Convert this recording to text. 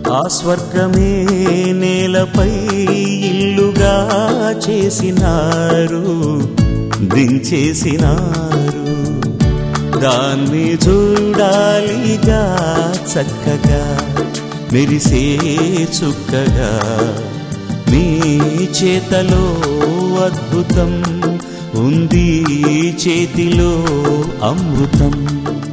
ఆ స్వర్గమే నేలపై ఇల్లుగా చేసినారు దించేసినారు దాన్ని చూడాలిగా చక్కగా మెరిసే చుక్కగా మీ చేతలో అద్భుతం ఉంది చేతిలో అమృతం